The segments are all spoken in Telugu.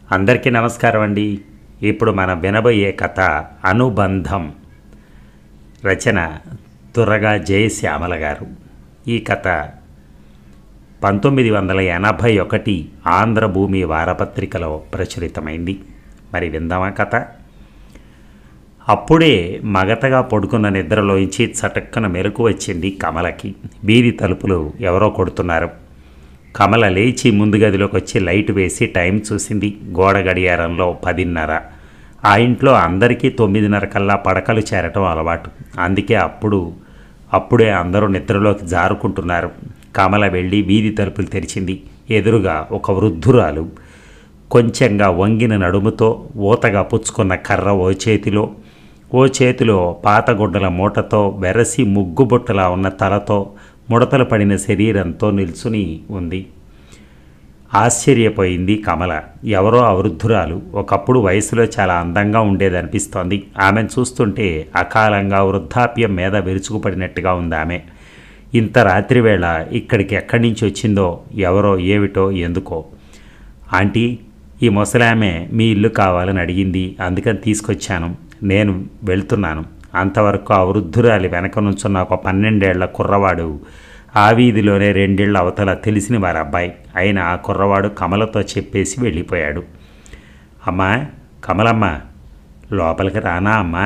అందరికీ నమస్కారం అండి ఇప్పుడు మనం వినబోయే కథ అనుబంధం రచన తురగా జయశ్యామల గారు ఈ కథ పంతొమ్మిది వందల ఎనభై ఒకటి ఆంధ్రభూమి వారపత్రికలో ప్రచురితమైంది మరి విందామా కథ అప్పుడే మగతగా పడుకున్న నిద్రలోంచి చటక్కన మెలకు వచ్చింది కమలకి బీది తలుపులు ఎవరో కొడుతున్నారు కమల లేచి ముందు గదిలోకి వచ్చి లైట్ వేసి టైం చూసింది గోడ గడియారంలో పదిన్నర ఆ ఇంట్లో అందరికీ తొమ్మిదిన్నర కల్లా పడకలు చేరటం అలవాటు అందుకే అప్పుడు అప్పుడే అందరూ నిద్రలోకి జారుకుంటున్నారు కమల వెళ్ళి వీధి తలుపులు తెరిచింది ఎదురుగా ఒక వృద్ధురాలు కొంచెంగా వంగిన నడుముతో ఊతగా పుచ్చుకున్న కర్ర ఓ చేతిలో ఓ చేతిలో పాతగుడ్డల మూటతో వెరసి ముగ్గుబుట్టలా ఉన్న తలతో ముడతలు పడిన శరీరంతో నిల్చుని ఉంది ఆశ్చర్యపోయింది కమల ఎవరో ఆ వృద్ధురాలు ఒకప్పుడు వయసులో చాలా అందంగా ఉండేదనిపిస్తోంది ఆమెను చూస్తుంటే అకాలంగా వృద్ధాప్యం మీద విరుచుకుపడినట్టుగా ఉంది ఆమె ఇంత రాత్రివేళ ఇక్కడికి ఎక్కడి నుంచి వచ్చిందో ఎవరో ఏమిటో ఎందుకో ఆంటీ ఈ ముసలామె మీ ఇల్లు కావాలని అడిగింది అందుకని తీసుకొచ్చాను నేను వెళ్తున్నాను అంతవరకు ఆ వృద్ధురాలి వెనక నుంచున్న ఒక పన్నెండేళ్ల కుర్రవాడు ఆ వీధిలోనే రెండేళ్ల అవతల తెలిసిన వారి అబ్బాయి అయిన ఆ కుర్రవాడు కమలతో చెప్పేసి వెళ్ళిపోయాడు అమ్మా కమలమ్మ లోపలికి రానా అమ్మా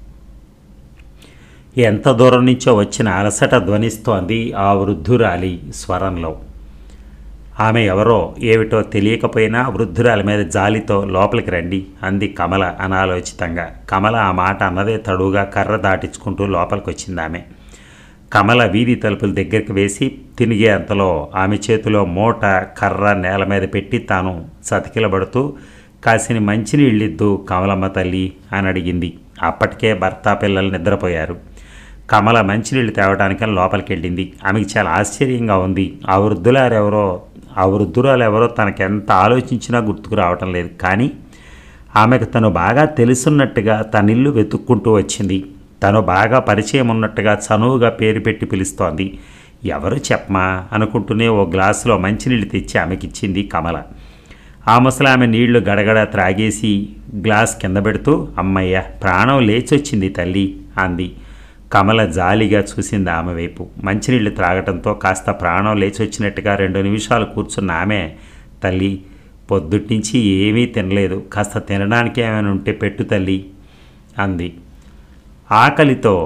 ఎంత దూరం నుంచో వచ్చిన అలసట ధ్వనిస్తోంది ఆ వృద్ధురాలి స్వరంలో ఆమె ఎవరో ఏమిటో తెలియకపోయినా వృద్ధురాలి మీద జాలితో లోపలికి రండి అంది కమల అనాలోచితంగా కమల ఆ మాట అన్నదే తడుగా కర్ర దాటించుకుంటూ లోపలికి వచ్చింది ఆమె కమల వీధి తలుపుల దగ్గరికి వేసి తిరిగే అంతలో ఆమె చేతిలో మూట కర్ర నేల మీద పెట్టి తాను చతికిలబడుతూ కాసిని మంచినీళ్ళిద్దు కమలమ్మ తల్లి అని అడిగింది అప్పటికే భర్త పిల్లలు నిద్రపోయారు కమల మంచినీళ్ళు తేవడానికని లోపలికి వెళ్ళింది ఆమెకి చాలా ఆశ్చర్యంగా ఉంది ఆ వృద్ధులారెవరో ఆ వృద్ధురాలు ఎవరో తనకెంత ఆలోచించినా గుర్తుకు రావటం లేదు కానీ ఆమెకు తను బాగా తెలుసున్నట్టుగా తన ఇల్లు వెతుక్కుంటూ వచ్చింది తను బాగా పరిచయం ఉన్నట్టుగా చనువుగా పేరు పెట్టి పిలుస్తోంది ఎవరు చెప్పమా అనుకుంటూనే ఓ గ్లాసులో మంచినీళ్ళు తెచ్చి ఆమెకిచ్చింది కమల ఆ ముసలామె నీళ్లు గడగడ త్రాగేసి గ్లాస్ కింద పెడుతూ అమ్మయ్య ప్రాణం లేచొచ్చింది తల్లి అంది కమల జాలిగా చూసింది ఆమె వైపు మంచినీళ్ళు త్రాగటంతో కాస్త ప్రాణం లేచొచ్చినట్టుగా రెండు నిమిషాలు కూర్చున్న ఆమె తల్లి పొద్దుట్నుంచి ఏమీ తినలేదు కాస్త తినడానికి ఏమైనా ఉంటే పెట్టు తల్లి అంది ఆకలితో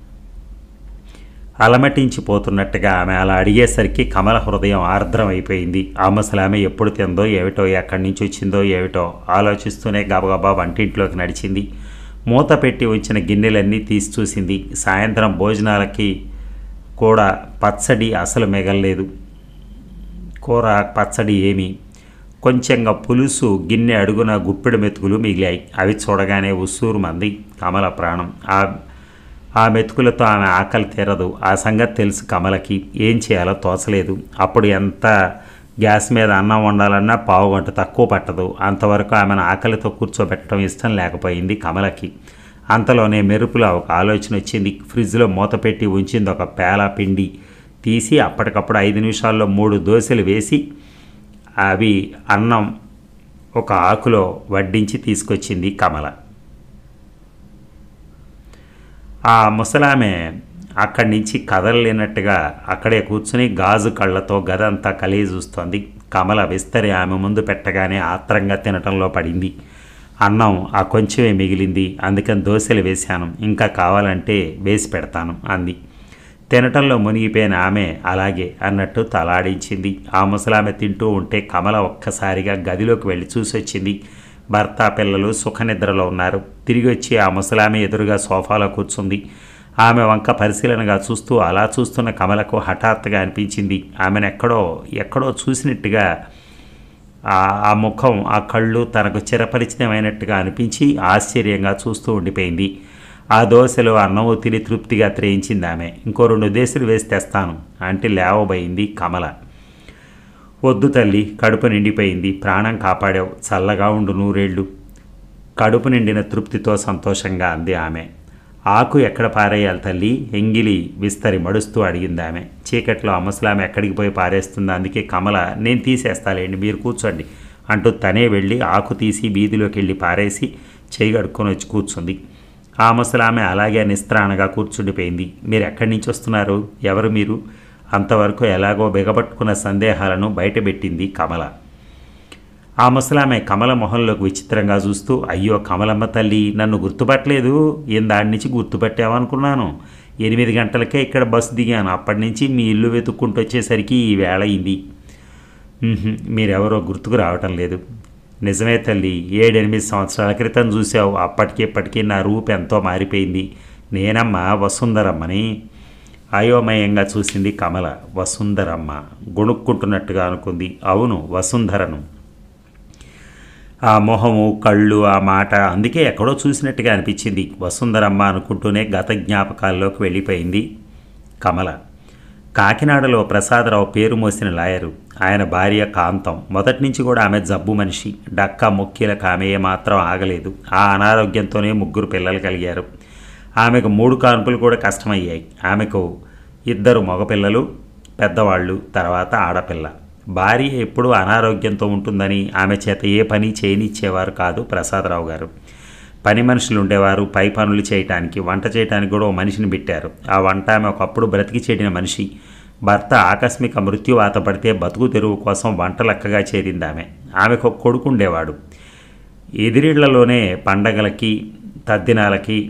అలమటించిపోతున్నట్టుగా ఆమె అలా అడిగేసరికి కమల హృదయం ఆర్ద్రం అయిపోయింది ఆ ముసలామె ఎప్పుడు తిందో ఏమిటో ఎక్కడి నుంచి వచ్చిందో ఏమిటో ఆలోచిస్తూనే గబగబా వంటింట్లోకి నడిచింది మూత పెట్టి ఉంచిన గిన్నెలన్నీ తీసి చూసింది సాయంత్రం భోజనాలకి కూడా పచ్చడి అసలు మిగలలేదు కూర పచ్చడి ఏమి కొంచెంగా పులుసు గిన్నె అడుగున గుప్పెడు మెతుకులు మిగిలాయి అవి చూడగానే ఉస్సూరు మంది కమల ప్రాణం ఆ ఆ మెతుకులతో ఆమె ఆకలి తీరదు ఆ సంగతి తెలుసు కమలకి ఏం చేయాలో తోచలేదు అప్పుడు ఎంత గ్యాస్ మీద అన్నం వండాలన్నా పావు గంట తక్కువ పట్టదు అంతవరకు ఆమెను ఆకలితో కూర్చోబెట్టడం ఇష్టం లేకపోయింది కమలకి అంతలోనే మెరుపులో ఒక ఆలోచన వచ్చింది ఫ్రిడ్జ్లో మూత పెట్టి ఉంచింది ఒక పేల పిండి తీసి అప్పటికప్పుడు ఐదు నిమిషాల్లో మూడు దోశలు వేసి అవి అన్నం ఒక ఆకులో వడ్డించి తీసుకొచ్చింది కమల ఆ ముసలామె అక్కడి నుంచి కదలలేనట్టుగా అక్కడే కూర్చుని గాజు కళ్ళతో గదంతా కలిగి చూస్తోంది కమల విస్తరి ఆమె ముందు పెట్టగానే ఆత్రంగా తినటంలో పడింది అన్నం ఆ కొంచెమే మిగిలింది అందుకని దోశలు వేశాను ఇంకా కావాలంటే వేసి పెడతాను అంది తినటంలో మునిగిపోయిన ఆమె అలాగే అన్నట్టు తలాడించింది ఆ ముసలామె తింటూ ఉంటే కమల ఒక్కసారిగా గదిలోకి వెళ్ళి చూసొచ్చింది భర్త పిల్లలు సుఖనిద్రలో ఉన్నారు తిరిగి వచ్చి ఆ ముసలామె ఎదురుగా సోఫాలో కూర్చుంది ఆమె వంక పరిశీలనగా చూస్తూ అలా చూస్తున్న కమలకు హఠాత్తుగా అనిపించింది ఆమెను ఎక్కడో ఎక్కడో చూసినట్టుగా ఆ ముఖం ఆ కళ్ళు తనకు చిరపరిచితమైనట్టుగా అనిపించి ఆశ్చర్యంగా చూస్తూ ఉండిపోయింది ఆ దోశలు అన్నము తిని తృప్తిగా త్రేయించింది ఆమె ఇంకో రెండు దోశలు వేసి తెస్తాను అంటే లేవబోయింది కమల వద్దు తల్లి కడుపు నిండిపోయింది ప్రాణం కాపాడావు చల్లగా ఉండు నూరేళ్ళు కడుపు నిండిన తృప్తితో సంతోషంగా అంది ఆమె ఆకు ఎక్కడ పారేయాలి తల్లి ఎంగిలి విస్తరి మడుస్తూ అడిగింది ఆమె చీకట్లో ఆ ముసలామె ఎక్కడికి పోయి పారేస్తుంది అందుకే కమల నేను తీసేస్తాలేండి మీరు కూర్చోండి అంటూ తనే వెళ్ళి ఆకు తీసి వీధిలోకి వెళ్ళి పారేసి చేయి కడుక్కొని వచ్చి కూర్చుంది ఆ ముసలామె అలాగే నిస్త్రాణగా కూర్చుండిపోయింది మీరు ఎక్కడి నుంచి వస్తున్నారు ఎవరు మీరు అంతవరకు ఎలాగో బిగబట్టుకున్న సందేహాలను బయటపెట్టింది కమల ఆ ముసలామె కమల మొహంలోకి విచిత్రంగా చూస్తూ అయ్యో కమలమ్మ తల్లి నన్ను గుర్తుపట్టలేదు ఏం దాని నుంచి గుర్తుపట్టావనుకున్నాను ఎనిమిది గంటలకే ఇక్కడ బస్సు దిగాను అప్పటి నుంచి మీ ఇల్లు వెతుక్కుంటూ వచ్చేసరికి ఈ వేళ అయింది "ఉహుం, మీరెవరో గుర్తుకు రావటం లేదు నిజమే తల్లి ఏడెనిమిది సంవత్సరాల క్రితం చూసావు అప్పటికి ఇప్పటికీ నా రూపు ఎంతో మారిపోయింది నేనమ్మ వసుంధరమ్మని అయోమయంగా చూసింది కమల వసుంధరమ్మ గొణుక్కుంటున్నట్టుగా అనుకుంది అవును వసుంధరను ఆ మొహము కళ్ళు ఆ మాట అందుకే ఎక్కడో చూసినట్టుగా అనిపించింది వసుంధరమ్మ అనుకుంటూనే గత జ్ఞాపకాల్లోకి వెళ్ళిపోయింది కమల కాకినాడలో ప్రసాదరావు పేరు మోసిన లాయరు ఆయన భార్య కాంతం మొదటి నుంచి కూడా ఆమె జబ్బు మనిషి డక్క ముఖ్యలకు ఆమె మాత్రం ఆగలేదు ఆ అనారోగ్యంతోనే ముగ్గురు పిల్లలు కలిగారు ఆమెకు మూడు కాన్పులు కూడా కష్టమయ్యాయి ఆమెకు ఇద్దరు మగపిల్లలు పెద్దవాళ్ళు తర్వాత ఆడపిల్ల భార్య ఎప్పుడూ అనారోగ్యంతో ఉంటుందని ఆమె చేత ఏ పని చేయనిచ్చేవారు కాదు ప్రసాదరావు గారు పని మనుషులు ఉండేవారు పై పనులు చేయటానికి వంట చేయటానికి కూడా ఓ మనిషిని పెట్టారు ఆ వంట ఆమె ఒకప్పుడు బ్రతికి చెడిన మనిషి భర్త ఆకస్మిక మృత్యువాత పడితే బతుకు తెరువు కోసం వంట లెక్కగా చేరింది ఆమె ఆమెకు ఒక కొడుకు ఉండేవాడు ఎదిరిళ్లలోనే పండగలకి తద్దినాలకి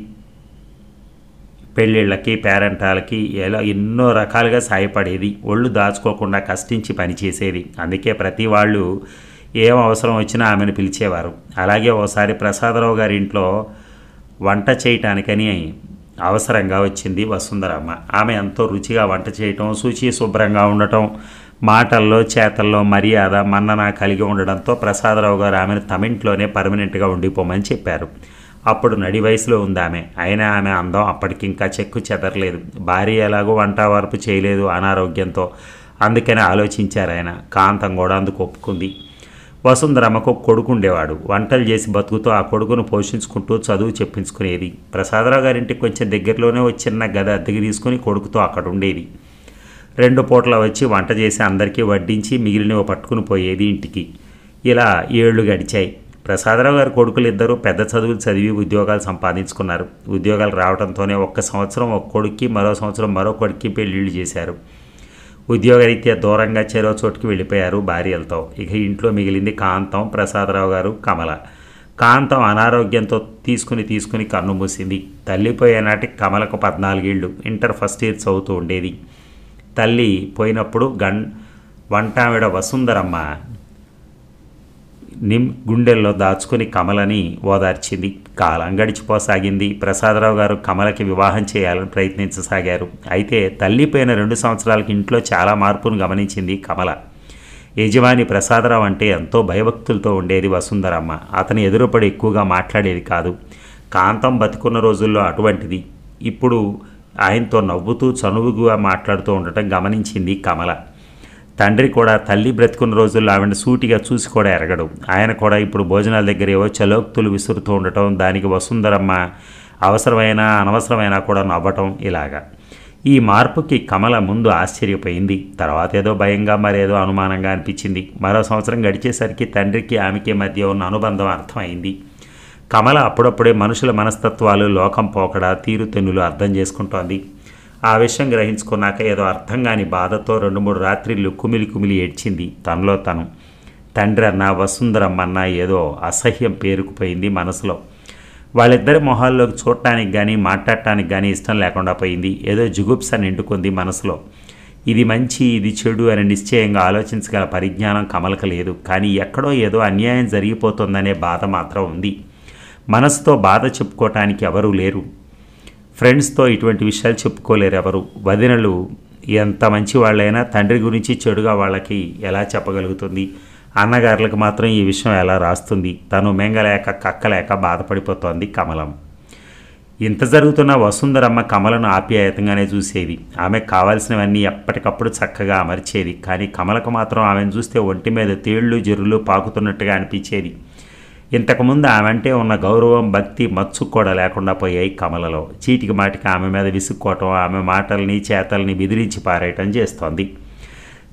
పెళ్ళిళ్ళకి పేరెంటాలకి ఎలా ఎన్నో రకాలుగా సాయపడేది ఒళ్ళు దాచుకోకుండా కష్టించి పనిచేసేది అందుకే ప్రతి వాళ్ళు ఏం అవసరం వచ్చినా ఆమెను పిలిచేవారు అలాగే ఓసారి ప్రసాదరావు గారి ఇంట్లో వంట చేయటానికని అవసరంగా వచ్చింది వసుంధరమ్మ ఆమె ఎంతో రుచిగా వంట చేయటం శుచి శుభ్రంగా ఉండటం మాటల్లో చేతల్లో మర్యాద మన్నన కలిగి ఉండడంతో ప్రసాదరావు గారు ఆమెను తమింట్లోనే పర్మనెంట్గా ఉండిపోమని చెప్పారు అప్పుడు నడి వయసులో ఉంది ఆమె అయినా ఆమె అందం అప్పటికింకా చెక్కు చెదరలేదు భార్య ఎలాగో వంట వరపు చేయలేదు అనారోగ్యంతో అందుకని ఆలోచించారు ఆయన కాంతం కూడా అందుకు ఒప్పుకుంది వసుంధరమ్మకు ఒక కొడుకు ఉండేవాడు వంటలు చేసి బతుకుతూ ఆ కొడుకును పోషించుకుంటూ చదువు చెప్పించుకునేది ప్రసాదరావు గారింటికి కొంచెం దగ్గరలోనే ఒక చిన్న గద అద్దెకి తీసుకుని కొడుకుతో అక్కడ ఉండేది రెండు పూటల వచ్చి వంట చేసి అందరికీ వడ్డించి మిగిలినవి పట్టుకుని పోయేది ఇంటికి ఇలా ఏళ్ళు గడిచాయి ప్రసాదరావు గారి కొడుకులు ఇద్దరు పెద్ద చదువులు చదివి ఉద్యోగాలు సంపాదించుకున్నారు ఉద్యోగాలు రావడంతోనే ఒక్క సంవత్సరం ఒక కొడుక్కి మరో సంవత్సరం మరో కొడుక్కి పెళ్ళిళ్ళు చేశారు ఉద్యోగరీత్యా దూరంగా చెరో చోటుకి వెళ్ళిపోయారు భార్యలతో ఇక ఇంట్లో మిగిలింది కాంతం ప్రసాదరావు గారు కమల కాంతం అనారోగ్యంతో తీసుకుని తీసుకుని కన్ను మూసింది తల్లిపోయే నాటికి కమలకు పద్నాలుగేళ్ళు ఇంటర్ ఫస్ట్ ఇయర్ చదువుతూ ఉండేది తల్లి పోయినప్పుడు గన్ వంటావిడ వసుంధరమ్మ నిమ్ గుండెల్లో దాచుకుని కమలని ఓదార్చింది కాలం గడిచిపోసాగింది ప్రసాదరావు గారు కమలకి వివాహం చేయాలని ప్రయత్నించసాగారు అయితే తల్లిపోయిన రెండు సంవత్సరాలకి ఇంట్లో చాలా మార్పును గమనించింది కమల యజమాని ప్రసాదరావు అంటే ఎంతో భయభక్తులతో ఉండేది వసుంధరమ్మ అతని ఎదురుపడి ఎక్కువగా మాట్లాడేది కాదు కాంతం బతుకున్న రోజుల్లో అటువంటిది ఇప్పుడు ఆయనతో నవ్వుతూ చనువుగా మాట్లాడుతూ ఉండటం గమనించింది కమల తండ్రి కూడా తల్లి బ్రతుకున్న రోజుల్లో ఆవిడ సూటిగా చూసి కూడా ఎరగడు ఆయన కూడా ఇప్పుడు భోజనాల దగ్గర ఏవో చలోక్తులు విసురుతూ ఉండటం దానికి వసుంధరమ్మ అవసరమైన అనవసరమైనా కూడా నవ్వటం ఇలాగా ఈ మార్పుకి కమల ముందు ఆశ్చర్యపోయింది తర్వాత ఏదో భయంగా మరేదో అనుమానంగా అనిపించింది మరో సంవత్సరం గడిచేసరికి తండ్రికి ఆమెకి మధ్య ఉన్న అనుబంధం అర్థమైంది కమల అప్పుడప్పుడే మనుషుల మనస్తత్వాలు లోకం పోకడ తీరుతెన్నులు అర్థం చేసుకుంటోంది ఆ విషయం గ్రహించుకున్నాక ఏదో అర్థం కాని బాధతో రెండు మూడు రాత్రిళ్ళు కుమిలి కుమిలి ఏడ్చింది తనలో తను తండ్రి అన్న వసుంధరమ్మన్న ఏదో అసహ్యం పేరుకుపోయింది మనసులో వాళ్ళిద్దరి మొహాల్లోకి చూడటానికి కానీ మాట్లాడటానికి కానీ ఇష్టం లేకుండా పోయింది ఏదో జుగుప్స నిండుకుంది మనసులో ఇది మంచి ఇది చెడు అని నిశ్చయంగా ఆలోచించగల పరిజ్ఞానం కమలకు లేదు కానీ ఎక్కడో ఏదో అన్యాయం జరిగిపోతుందనే బాధ మాత్రం ఉంది మనసుతో బాధ చెప్పుకోవటానికి ఎవరూ లేరు ఫ్రెండ్స్తో ఇటువంటి విషయాలు చెప్పుకోలేరు ఎవరు వదినలు ఎంత మంచి వాళ్ళైనా తండ్రి గురించి చెడుగా వాళ్ళకి ఎలా చెప్పగలుగుతుంది అన్నగారులకు మాత్రం ఈ విషయం ఎలా రాస్తుంది తను మెంగలేక కక్కలేక బాధపడిపోతోంది కమలం ఇంత జరుగుతున్న వసుంధరమ్మ కమలను ఆప్యాయతంగానే చూసేది ఆమెకు కావాల్సినవన్నీ ఎప్పటికప్పుడు చక్కగా అమర్చేది కానీ కమలకు మాత్రం ఆమెను చూస్తే ఒంటి మీద తేళ్లు జరులు పాకుతున్నట్టుగా అనిపించేది ఇంతకుముందు ఆమెంటే ఉన్న గౌరవం భక్తి మచ్చు కూడా లేకుండా పోయాయి కమలలో చీటికి మాటికి ఆమె మీద విసుక్కోవటం ఆమె మాటల్ని చేతల్ని బెదిరించి పారేయటం చేస్తోంది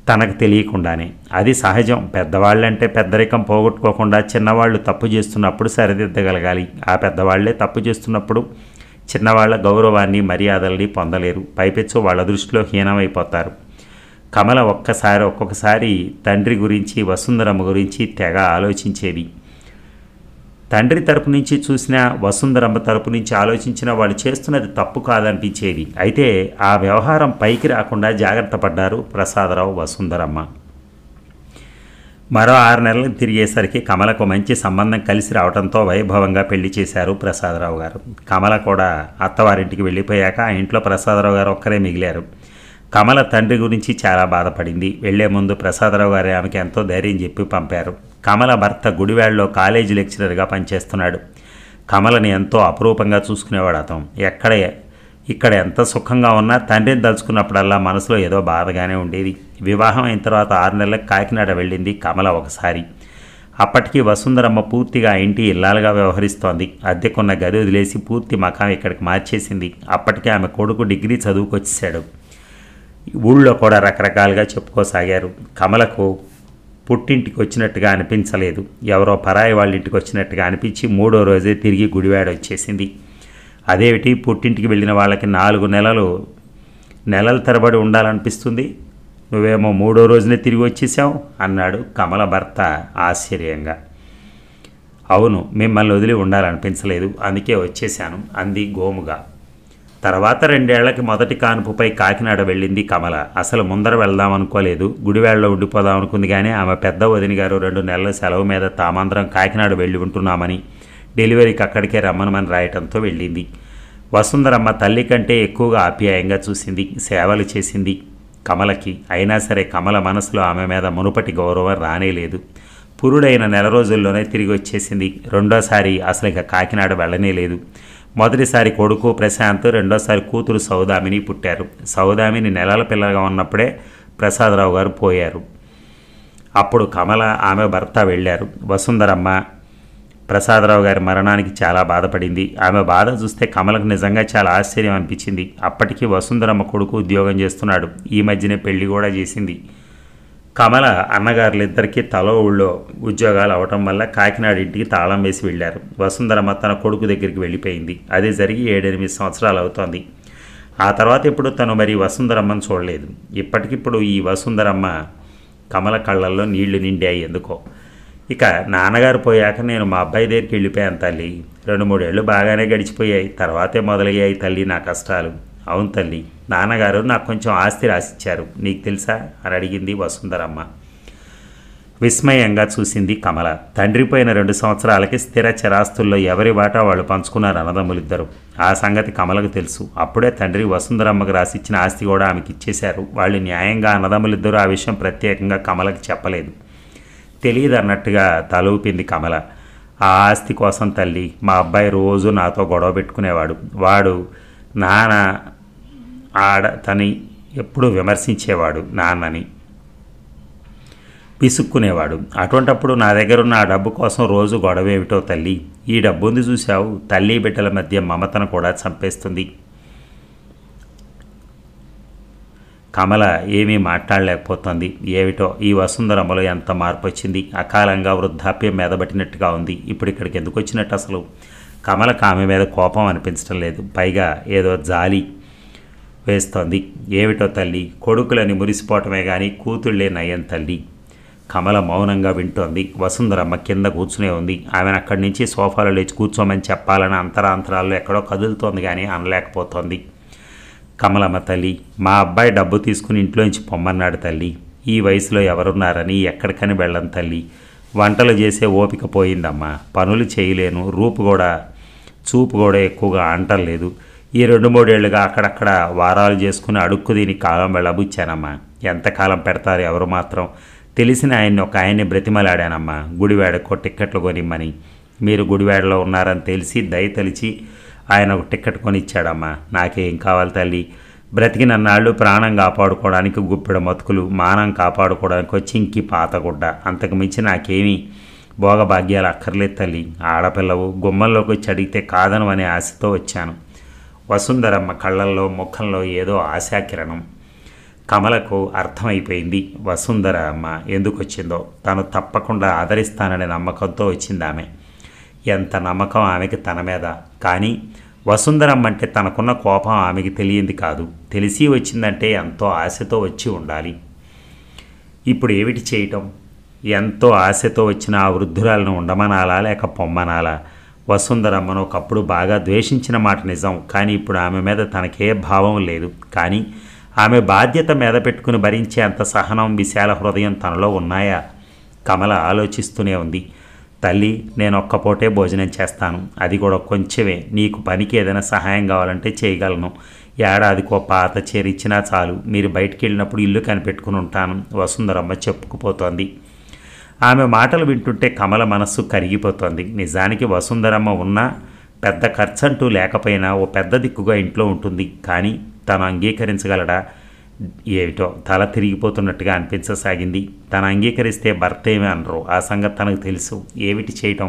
తనకు తెలియకుండానే అది సహజం పెద్దవాళ్ళంటే పెద్దరికం పోగొట్టుకోకుండా చిన్నవాళ్ళు తప్పు చేస్తున్నప్పుడు సరిదిద్దగలగాలి ఆ పెద్దవాళ్లే తప్పు చేస్తున్నప్పుడు చిన్నవాళ్ల గౌరవాన్ని మర్యాదల్ని పొందలేరు పైపెచ్చు వాళ్ళ దృష్టిలో హీనమైపోతారు కమల ఒక్కసారి ఒక్కొక్కసారి తండ్రి గురించి వసుంధరమ్మ గురించి తెగ ఆలోచించేది తండ్రి తరపు నుంచి చూసిన వసుంధరమ్మ తరపు నుంచి ఆలోచించిన వాళ్ళు చేస్తున్నది తప్పు కాదనిపించేది అయితే ఆ వ్యవహారం పైకి రాకుండా జాగ్రత్త పడ్డారు ప్రసాదరావు వసుంధరమ్మ మరో ఆరు నెలలు తిరిగేసరికి కమలకు మంచి సంబంధం కలిసి రావడంతో వైభవంగా పెళ్లి చేశారు ప్రసాదరావు గారు కమల కూడా అత్తవారింటికి వెళ్ళిపోయాక ఆ ఇంట్లో ప్రసాదరావు గారు ఒక్కరే మిగిలారు కమల తండ్రి గురించి చాలా బాధపడింది వెళ్లే ముందు ప్రసాదరావు గారు ఆమెకి ఎంతో ధైర్యం చెప్పి పంపారు కమల భర్త గుడివాడలో కాలేజీ లెక్చరర్గా పనిచేస్తున్నాడు కమలని ఎంతో అపురూపంగా చూసుకునేవాడు అతను ఎక్కడ ఇక్కడ ఎంత సుఖంగా ఉన్నా తండ్రిని తలుచుకున్నప్పుడల్లా మనసులో ఏదో బాధగానే ఉండేది వివాహం అయిన తర్వాత ఆరు నెలలకు కాకినాడ వెళ్ళింది కమల ఒకసారి అప్పటికి వసుంధరమ్మ పూర్తిగా ఆ ఇంటి ఇల్లాలుగా వ్యవహరిస్తోంది అద్దెకున్న గది వదిలేసి పూర్తి మకాం ఇక్కడికి మార్చేసింది అప్పటికే ఆమె కొడుకు డిగ్రీ చదువుకొచ్చేసాడు ఊళ్ళో కూడా రకరకాలుగా చెప్పుకోసాగారు కమలకు పుట్టింటికి వచ్చినట్టుగా అనిపించలేదు ఎవరో పరాయి వాళ్ళ ఇంటికి వచ్చినట్టుగా అనిపించి మూడో రోజే తిరిగి గుడివాడ వచ్చేసింది అదేమిటి పుట్టింటికి వెళ్ళిన వాళ్ళకి నాలుగు నెలలు నెలల తరబడి ఉండాలనిపిస్తుంది నువ్వేమో మూడో రోజునే తిరిగి వచ్చేసావు అన్నాడు కమల భర్త ఆశ్చర్యంగా అవును మిమ్మల్ని వదిలి ఉండాలనిపించలేదు అందుకే వచ్చేశాను అంది గోముగా తర్వాత రెండేళ్లకి మొదటి కానుపుపై కాకినాడ వెళ్ళింది కమల అసలు ముందర వెళ్దాం అనుకోలేదు గుడివాడలో ఉండిపోదాం అనుకుంది కానీ ఆమె పెద్ద వదిన గారు రెండు నెలల సెలవు మీద తామందరం కాకినాడ వెళ్ళి ఉంటున్నామని డెలివరీకి అక్కడికే రమ్మనమని రాయటంతో వెళ్ళింది వసుంధరమ్మ తల్లి కంటే ఎక్కువగా ఆప్యాయంగా చూసింది సేవలు చేసింది కమలకి అయినా సరే కమల మనసులో ఆమె మీద మునుపటి గౌరవం రానేలేదు పురుడైన నెల రోజుల్లోనే తిరిగి వచ్చేసింది రెండోసారి అసలు ఇక కాకినాడ వెళ్ళనే లేదు మొదటిసారి కొడుకు ప్రశాంత్ రెండోసారి కూతురు సౌదామిని పుట్టారు సౌదామిని నెలల పిల్లగా ఉన్నప్పుడే ప్రసాదరావు గారు పోయారు అప్పుడు కమల ఆమె భర్త వెళ్ళారు వసుంధరమ్మ ప్రసాదరావు గారి మరణానికి చాలా బాధపడింది ఆమె బాధ చూస్తే కమలకు నిజంగా చాలా ఆశ్చర్యం అనిపించింది అప్పటికి వసుంధరమ్మ కొడుకు ఉద్యోగం చేస్తున్నాడు ఈ మధ్యనే పెళ్లి కూడా చేసింది కమల అన్నగారులిద్దరికీ తలో ఊళ్ళో ఉద్యోగాలు అవటం వల్ల కాకినాడ ఇంటికి తాళం వేసి వెళ్ళారు వసుంధరమ్మ తన కొడుకు దగ్గరికి వెళ్ళిపోయింది అది జరిగి ఏడెనిమిది సంవత్సరాలు అవుతోంది ఆ తర్వాత ఇప్పుడు తను మరి వసుంధరమ్మను చూడలేదు ఇప్పటికిప్పుడు ఈ వసుంధరమ్మ కమల కళ్ళల్లో నీళ్లు నిండాయి ఎందుకో ఇక నాన్నగారు పోయాక నేను మా అబ్బాయి దగ్గరికి వెళ్ళిపోయాను తల్లి రెండు మూడేళ్ళు బాగానే గడిచిపోయాయి తర్వాతే మొదలయ్యాయి తల్లి నా కష్టాలు అవును తల్లి నాన్నగారు నాకు కొంచెం ఆస్తి రాసిచ్చారు నీకు తెలుసా అని అడిగింది వసుంధరమ్మ విస్మయంగా చూసింది కమల తండ్రి పోయిన రెండు సంవత్సరాలకి స్థిర చరాస్తుల్లో ఎవరి వాటా వాళ్ళు పంచుకున్నారు అన్నదమ్ములిద్దరు ఆ సంగతి కమలకు తెలుసు అప్పుడే తండ్రి వసుంధరమ్మకు రాసిచ్చిన ఆస్తి కూడా ఆమెకి ఇచ్చేశారు వాళ్ళు న్యాయంగా అన్నదమ్ములిద్దరూ ఆ విషయం ప్రత్యేకంగా కమలకి చెప్పలేదు తెలియదు అన్నట్టుగా తలూపింది కమల ఆ ఆస్తి కోసం తల్లి మా అబ్బాయి రోజు నాతో గొడవ పెట్టుకునేవాడు వాడు నాన్న ఆడ తని ఎప్పుడూ విమర్శించేవాడు నాన్నని పిసుక్కునేవాడు అటువంటప్పుడు నా దగ్గర ఉన్న ఆ డబ్బు కోసం రోజు గొడవ ఏమిటో తల్లి ఈ డబ్బుంది చూశావు తల్లి బిడ్డల మధ్య మమతను కూడా చంపేస్తుంది కమల ఏమీ మాట్లాడలేకపోతుంది ఏమిటో ఈ వసుంధరమ్మలో ఎంత మార్పు వచ్చింది అకాలంగా వృద్ధాప్యం మీదబట్టినట్టుగా ఉంది ఇప్పుడు ఇక్కడికి ఎందుకు వచ్చినట్టు అసలు కమలకు ఆమె మీద కోపం అనిపించడం లేదు పైగా ఏదో జాలి వేస్తోంది ఏమిటో తల్లి కొడుకులని మురిసిపోవటమే కానీ కూతుళ్ళే నయం తల్లి కమల మౌనంగా వింటోంది వసుంధరమ్మ కింద కూర్చునే ఉంది ఆమెను అక్కడి నుంచి సోఫాలో లేచి కూర్చోమని చెప్పాలని అంతరాంతరాల్లో ఎక్కడో కదులుతోంది కానీ అనలేకపోతోంది కమలమ్మ తల్లి మా అబ్బాయి డబ్బు తీసుకుని ఇంట్లోంచి పొమ్మన్నాడు తల్లి ఈ వయసులో ఎవరున్నారని ఎక్కడికని వెళ్ళను తల్లి వంటలు చేసే ఓపిక పోయిందమ్మా పనులు చేయలేను రూపు కూడా చూపు కూడా ఎక్కువగా అంటలేదు ఈ రెండు మూడేళ్లుగా అక్కడక్కడ వారాలు చేసుకుని అడుక్కు దీని కాలం వెళ్ళబుచ్చానమ్మా ఎంతకాలం పెడతారు ఎవరు మాత్రం తెలిసిన ఆయన్ని ఒక ఆయన్ని బ్రతిమలాడానమ్మా గుడివాడకో టిక్కెట్లు కొనిమ్మని మీరు గుడివాడలో ఉన్నారని తెలిసి దయ తలిచి ఆయన ఒక టిక్కెట్ కొని ఇచ్చాడమ్మా నాకేం కావాలి తల్లి బ్రతికినన్నాళ్ళు ప్రాణం కాపాడుకోవడానికి గుప్పెడ మతుకులు మానం కాపాడుకోవడానికి వచ్చి ఇంకి పాతగుడ్డ అంతకు మించి నాకేమీ భోగభాగ్యాలు అక్కర్లేదు తల్లి ఆడపిల్లవు గుమ్మంలోకి వచ్చి అడిగితే కాదను అనే ఆశతో వచ్చాను వసుంధరమ్మ కళ్ళల్లో ముఖంలో ఏదో ఆశాకిరణం కమలకు అర్థమైపోయింది వసుంధర అమ్మ ఎందుకు వచ్చిందో తను తప్పకుండా ఆదరిస్తాననే నమ్మకంతో వచ్చింది ఆమె ఎంత నమ్మకం ఆమెకి తన మీద కానీ వసుంధరమ్మ అంటే తనకున్న కోపం ఆమెకి తెలియంది కాదు తెలిసి వచ్చిందంటే ఎంతో ఆశతో వచ్చి ఉండాలి ఇప్పుడు ఏమిటి చేయటం ఎంతో ఆశతో వచ్చిన ఆ వృద్ధురాలను ఉండమనాలా లేక పొమ్మనాలా వసుంధరమ్మను ఒకప్పుడు బాగా ద్వేషించిన మాట నిజం కానీ ఇప్పుడు ఆమె మీద తనకే భావం లేదు కానీ ఆమె బాధ్యత మీద పెట్టుకుని భరించే అంత సహనం విశాల హృదయం తనలో ఉన్నాయా కమల ఆలోచిస్తూనే ఉంది తల్లి నేను ఒక్క పూటే భోజనం చేస్తాను అది కూడా కొంచెమే నీకు పనికి ఏదైనా సహాయం కావాలంటే చేయగలను ఏడాదికో పాత చీర ఇచ్చినా చాలు మీరు బయటికి వెళ్ళినప్పుడు ఇల్లు కనిపెట్టుకుని ఉంటాను వసుంధరమ్మ చెప్పుకుపోతోంది ఆమె మాటలు వింటుంటే కమల మనస్సు కరిగిపోతోంది నిజానికి వసుంధరమ్మ ఉన్నా పెద్ద ఖర్చంటూ లేకపోయినా ఓ పెద్ద దిక్కుగా ఇంట్లో ఉంటుంది కానీ తను అంగీకరించగలడా ఏమిటో తల తిరిగిపోతున్నట్టుగా అనిపించసాగింది తను అంగీకరిస్తే భర్త ఏమీ అనరు ఆ సంగతి తనకు తెలుసు ఏమిటి చేయటం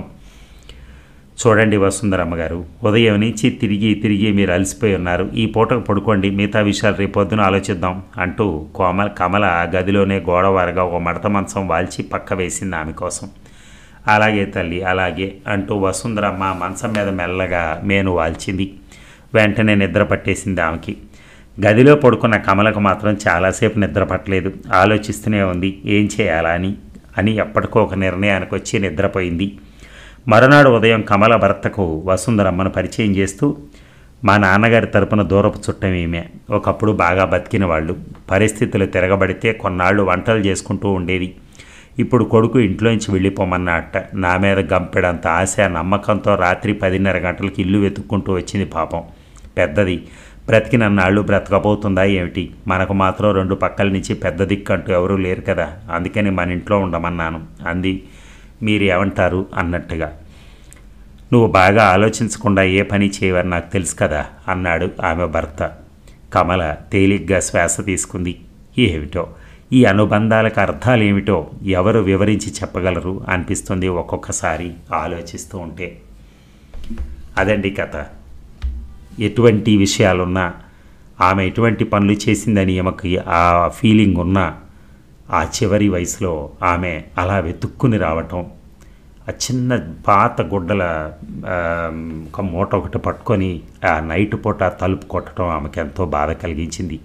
చూడండి వసుంధరమ్మ గారు ఉదయం నుంచి తిరిగి తిరిగి మీరు అలసిపోయి ఉన్నారు ఈ పూటకు పడుకోండి మిగతా విషయాలు రేపొద్దున ఆలోచిద్దాం అంటూ కోమల కమల ఆ గదిలోనే గోడవారగా ఒక మడత మంచం వాల్చి పక్క వేసింది ఆమె కోసం అలాగే తల్లి అలాగే అంటూ వసుంధరమ్మ మంచం మీద మెల్లగా మేను వాల్చింది వెంటనే నిద్ర పట్టేసింది ఆమెకి గదిలో పడుకున్న కమలకు మాత్రం చాలాసేపు నిద్ర పట్టలేదు ఆలోచిస్తూనే ఉంది ఏం చేయాలా అని అని ఎప్పటికో ఒక నిర్ణయానికి వచ్చి నిద్రపోయింది మరునాడు ఉదయం కమల భర్తకు వసుంధరమ్మను పరిచయం చేస్తూ మా నాన్నగారి తరపున దూరపు చుట్టం ఈమె ఒకప్పుడు బాగా బతికిన వాళ్ళు పరిస్థితులు తిరగబడితే కొన్నాళ్ళు వంటలు చేసుకుంటూ ఉండేది ఇప్పుడు కొడుకు ఇంట్లోంచి వెళ్ళిపోమన్నట్ట నా మీద గంపెడంత ఆశ నమ్మకంతో రాత్రి పదిన్నర గంటలకు ఇల్లు వెతుక్కుంటూ వచ్చింది పాపం పెద్దది బ్రతికినన్నాళ్ళు బ్రతకపోతుందా ఏమిటి మనకు మాత్రం రెండు పక్కల నుంచి పెద్ద దిక్కు అంటూ ఎవరూ లేరు కదా అందుకని మన ఇంట్లో ఉండమన్నాను అంది మీరు ఏమంటారు అన్నట్టుగా నువ్వు బాగా ఆలోచించకుండా ఏ పని చేయవని నాకు తెలుసు కదా అన్నాడు ఆమె భర్త కమల తేలిగ్గా శ్వాస తీసుకుంది ఏమిటో ఈ అనుబంధాలకు అర్థాలు ఏమిటో ఎవరు వివరించి చెప్పగలరు అనిపిస్తుంది ఒక్కొక్కసారి ఆలోచిస్తూ ఉంటే అదండి కథ ఎటువంటి విషయాలున్నా ఆమె ఎటువంటి పనులు చేసిందని ఆమెకి ఆ ఫీలింగ్ ఉన్నా ఆ చివరి వయసులో ఆమె అలా వెతుక్కుని రావటం ఆ చిన్న పాత గుడ్డల ఆ, ఒక మూట ఒకటి పట్టుకొని ఆ నైట్ పూట తలుపు కొట్టడం ఆమెకి ఎంతో బాధ కలిగించింది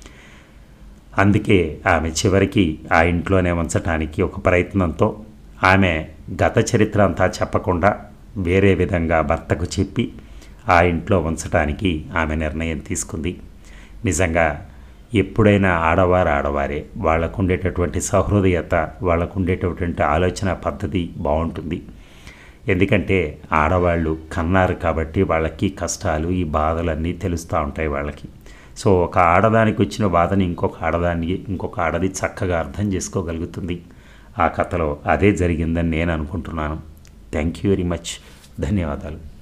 అందుకే ఆమె చివరికి ఆ ఇంట్లోనే ఉంచటానికి ఒక ప్రయత్నంతో ఆమె గత చరిత్ర అంతా చెప్పకుండా వేరే విధంగా భర్తకు చెప్పి ఆ ఇంట్లో ఉంచటానికి ఆమె నిర్ణయం తీసుకుంది నిజంగా ఎప్పుడైనా ఆడవారు ఆడవారే వాళ్ళకు ఉండేటటువంటి సహృదయత వాళ్ళకు ఉండేటటువంటి ఆలోచన పద్ధతి బాగుంటుంది ఎందుకంటే ఆడవాళ్ళు కన్నారు కాబట్టి వాళ్ళకి కష్టాలు ఈ బాధలన్నీ తెలుస్తూ ఉంటాయి వాళ్ళకి సో ఒక ఆడదానికి వచ్చిన బాధని ఇంకొక ఆడదానికి ఇంకొక ఆడది చక్కగా అర్థం చేసుకోగలుగుతుంది ఆ కథలో అదే జరిగిందని నేను అనుకుంటున్నాను థ్యాంక్ యూ వెరీ మచ్ ధన్యవాదాలు